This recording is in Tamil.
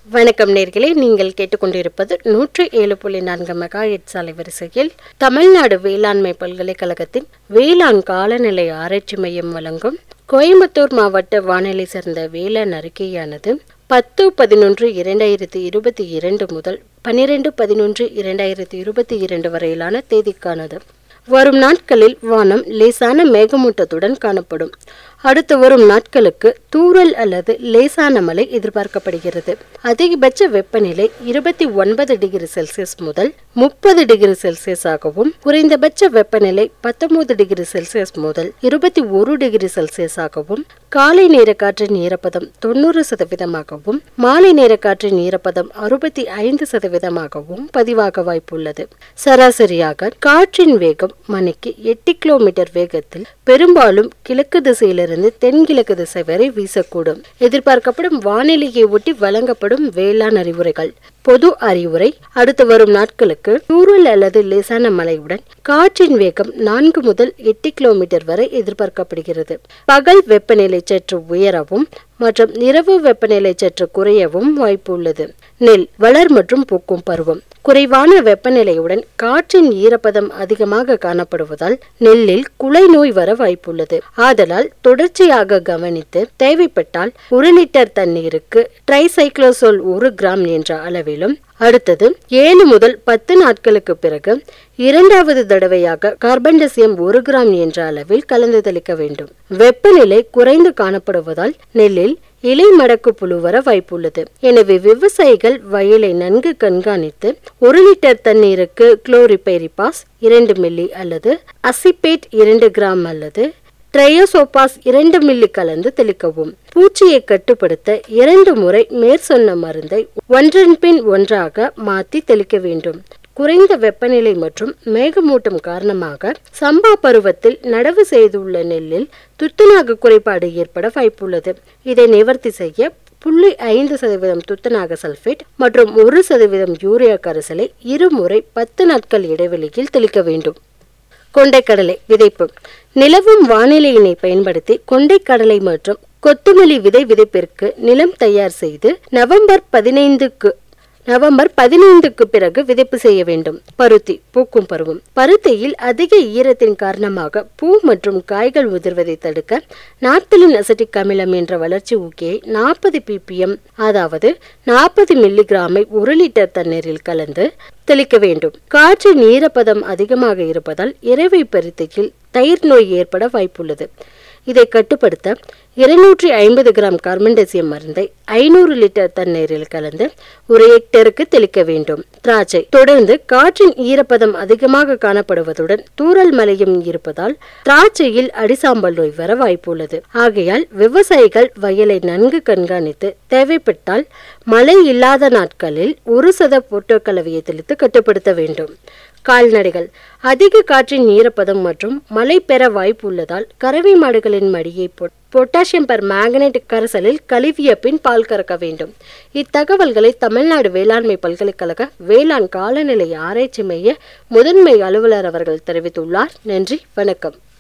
வணக்கம் நேர்களே நீங்கள் கேட்டுக்கொண்டிருப்பது நூற்று ஏழு புள்ளி நான்கு மெகா எட் சாலை வரிசையில் தமிழ்நாடு வேளாண்மை பல்கலைக்கழகத்தின் வேளாண் காலநிலை ஆராய்ச்சி மையம் வழங்கும் கோயம்புத்தூர் மாவட்ட வானிலை சார்ந்த வேளாண் அறிக்கையானது பத்து பதினொன்று இரண்டாயிரத்தி இருபத்தி இரண்டு முதல் பன்னிரெண்டு பதினொன்று இரண்டாயிரத்தி இருபத்தி இரண்டு வரையிலான தேதிக்கானது வரும் நாட்களில் வானம் லேசான மேகமூட்டத்துடன் காணப்படும் அடுத்து வரும் நாட்களுக்கு தூறல் அல்லது லேசான மழை எதிர்பார்க்கப்படுகிறது அதிகபட்ச வெப்பநிலை இருபத்தி ஒன்பது டிகிரி செல்சியஸ் முதல் முப்பது டிகிரி செல்சியஸ் ஆகவும் குறைந்தபட்ச வெப்பநிலை பத்தொன்பது டிகிரி செல்சியஸ் முதல் இருபத்தி ஒரு டிகிரி செல்சியஸ் ஆகவும் காலை நேர காற்றின் ஈரப்பதம் தொண்ணூறு சதவீதமாகவும் மாலை நேர காற்றின் ஈரப்பதம் அறுபத்தி ஐந்து சதவீதமாகவும் பதிவாக வாய்ப்புள்ளது சராசரியாக காற்றின் வேகம் மணிக்கு எட்டு கிலோமீட்டர் வேகத்தில் பெரும்பாலும் கிழக்கு திசையிலிருந்து தென்கிழக்கு திசை வரை வீசக்கூடும் எதிர்பார்க்கப்படும் வானிலையை ஒட்டி வழங்கப்படும் வேளாண் அறிவுரைகள் பொது அறிவுரை அடுத்து வரும் நாட்களுக்கு தூறல் அல்லது லேசான மழையுடன் காற்றின் வேகம் நான்கு முதல் எட்டு கிலோமீட்டர் வரை எதிர்பார்க்கப்படுகிறது பகல் வெப்பநிலை சற்று உயரவும் மற்றும் இரவு வெப்பநிலை சற்று குறையவும் வாய்ப்பு உள்ளது நெல் வளர் மற்றும் பூக்கும் பருவம் குறைவான வெப்பநிலையுடன் காற்றின் ஈரப்பதம் அதிகமாக காணப்படுவதால் நெல்லில் குலை நோய் வர வாய்ப்புள்ளது ஆதலால் தொடர்ச்சியாக கவனித்து தேவைப்பட்டால் ஒரு லிட்டர் தண்ணீருக்கு ட்ரைசைக்ளோசோல் ஒரு கிராம் என்ற அளவிலும் அடுத்தது ஏழு முதல் பத்து நாட்களுக்கு பிறகு இரண்டாவது தடவையாக கார்பன்டசியம் ஒரு கிராம் என்ற அளவில் கலந்து தெளிக்க வேண்டும் வெப்பநிலை குறைந்து காணப்படுவதால் நெல்லில் இலை மடக்கு புழு வர வாய்ப்புள்ளது எனவே விவசாயிகள் வயலை நன்கு கண்காணித்து ஒரு லிட்டர் தண்ணீருக்கு குளோரிபைரிபாஸ் இரண்டு மில்லி அல்லது அசிபேட் இரண்டு கிராம் அல்லது ட்ரையோசோபாஸ் இரண்டு மில்லி கலந்து தெளிக்கவும் பூச்சியை கட்டுப்படுத்த இரண்டு முறை மேற்சொன்ன மருந்தை ஒன்றன் பின் ஒன்றாக மாற்றி தெளிக்க வேண்டும் குறைந்த வெப்பநிலை மற்றும் மேகமூட்டம் காரணமாக சம்பா பருவத்தில் நடவு செய்துள்ள நெல்லில் துத்தநாக குறைபாடு ஏற்பட வாய்ப்புள்ளது இதை நிவர்த்தி செய்ய புள்ளி ஐந்து சதவீதம் துத்தநாக சல்பேட் மற்றும் ஒரு சதவீதம் யூரியா கரைசலை இருமுறை பத்து நாட்கள் இடைவெளியில் தெளிக்க வேண்டும் கொண்டைக்கடலை விதைப்பு நிலவும் வானிலையினை பயன்படுத்தி கொண்டைக்கடலை மற்றும் கொத்துமல்லி விதை விதைப்பிற்கு நிலம் தயார் செய்து நவம்பர் பதினைந்துக்கு நவம்பர் பதினைந்துக்கு பிறகு விதைப்பு செய்ய வேண்டும் பருத்தி பூக்கும் பருவம் பருத்தியில் அதிக ஈரத்தின் காரணமாக பூ மற்றும் காய்கள் உதிர்வதை தடுக்க நாப்தலின் அசட்டிக் அமிலம் என்ற வளர்ச்சி ஊக்கியை நாற்பது பிபிஎம் அதாவது நாற்பது மில்லிகிராமை ஒரு லிட்டர் தண்ணீரில் கலந்து தெளிக்க வேண்டும் காற்றின் ஈரப்பதம் அதிகமாக இருப்பதால் இறைவை பருத்தியில் தயிர் நோய் ஏற்பட வாய்ப்புள்ளது இதை கட்டுப்படுத்த இருநூற்றி ஐம்பது கிராம் கார்பன்டசியம் மருந்தை ஐநூறு லிட்டர் தண்ணீரில் கலந்து ஒரு ஹெக்டருக்கு தெளிக்க வேண்டும் திராட்சை தொடர்ந்து காற்றின் ஈரப்பதம் அதிகமாக காணப்படுவதுடன் தூறல் மழையும் இருப்பதால் திராட்சையில் அடிசாம்பல் நோய் வர வாய்ப்புள்ளது ஆகையால் விவசாயிகள் வயலை நன்கு கண்காணித்து தேவைப்பட்டால் மழை இல்லாத நாட்களில் ஒரு சத போட்டோ கலவையை தெளித்து கட்டுப்படுத்த வேண்டும் கால்நடைகள் அதிக காற்றின் ஈரப்பதம் மற்றும் மழை பெற வாய்ப்பு உள்ளதால் கறவை மாடுகளின் மடியை பொட்டாசியம் பெர் மேக்னெட் கரைசலில் கழுவிய பின் பால் கறக்க வேண்டும் இத்தகவல்களை தமிழ்நாடு வேளாண்மை பல்கலைக்கழக வேளாண் காலநிலை ஆராய்ச்சி மைய முதன்மை அலுவலர் அவர்கள் தெரிவித்துள்ளார் நன்றி வணக்கம்